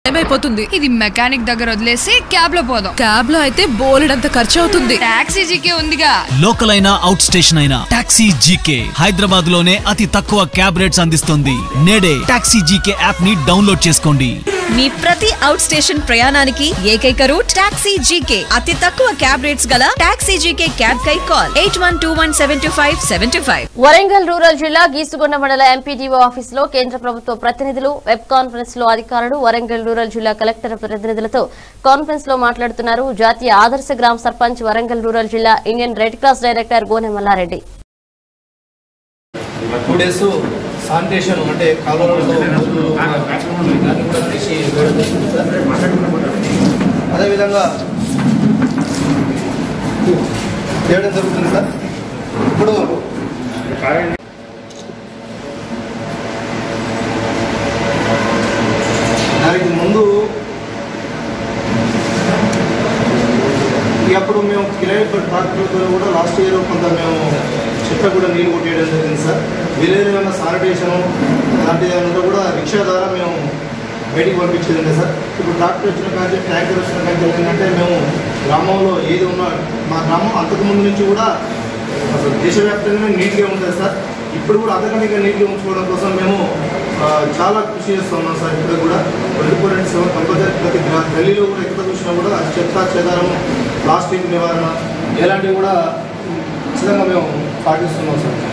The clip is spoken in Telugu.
ఏమైపోతుంది ఇది మెకానిక్ దగ్గర వదిలేసి క్యాబ్ లో పోదాం క్యాబ్ లో అయితే బోలెడంత ఖర్చు అవుతుంది టాక్సీ జీకే ఉందిగా లోకల్ అయినా అవుట్ స్టేషన్ అయినా టాక్సీ జీకే హైదరాబాద్ లోనే అతి తక్కువ క్యాబ్ రేట్స్ అందిస్తుంది నేడే టాక్సీ జీకే యాప్ ని డౌన్లోడ్ చేసుకోండి మీ ప్రతి అవుట్ స్టేషన్ ప్రయాణానికి ఏకైక రూట్ టాక్సీ జీకే అతి తక్కువ క్యాబ్ రేట్స్ గల టాక్సీ జీకే క్యాబ్ కై call eight one two one seven two five seven two five Warangal rural జిల్లా గీసుగొండ మండల ఎంపీడీఓ ఆఫీస్ లో కేంద్ర ప్రభుత్వ ప్రతినిధులు వెబ్ కాన్ఫరెన్స్ లో అధికారులు వరంగల్ రూరల్ జిల్లా కలెక్టర్ ప్రతినిధులతో కాన్ఫరెన్స్ లో మాట్లాడుతున్నారు జాతీయ ఆదర్శ గ్రామ సర్పంచ్ వరంగల్ రూరల్ జిల్లా Indian red cross director Gone Mallareddy two days sanitation అంటే కాలువలలో బోర్లు, దాన్ని కూడా తీసి వేయడం జరుగుతుంది సార్. అదేవిధంగా చేయడం జరుగుతుంది సార్ ఇప్పుడు దానికి ముందు ఇక అప్పుడు మేము కిరాయి ట్రాక్టర్తో కూడా లాస్ట్ ఇయర్ కొంత మేము చెత్త కూడా నీళ్ళు కొట్టేయడం జరిగింది సార్ విలేజ్ ఏమైనా శానిటేషన్ అలాంటిది ఏమైనా ఉంటే కూడా రిక్షా ద్వారా మేము బయటికి పంపించేది ఉంది సార్ ఇప్పుడు ట్రాక్టర్ వచ్చిన కానీ ట్యాంకర్ వచ్చిన కానీ ఏంటంటే మేము గ్రామంలో ఏది ఉన్నా మా గ్రామం అంతకుముందు నుంచి కూడా అసలు దేశవ్యాప్తంగా నీట్గా ఉంటుంది సార్ ఇప్పుడు కూడా అంతకంటే ఇంకా నీట్గా ఉంచుకోవడం కోసం మేము ఆ, చాలా కృషి చేస్తున్నాం సార్ ఇక్కడ కూడా twenty four into seven compulsory ప్రతి గ్రా- గల్లీలో కూడా ఎక్కడ చూసినా కూడా చెత్త చెదారం ప్లాస్టిక్ నివారణ ఇలాంటివి కూడా ఖచ్చితంగా మేము పాటిస్తున్నాం సార్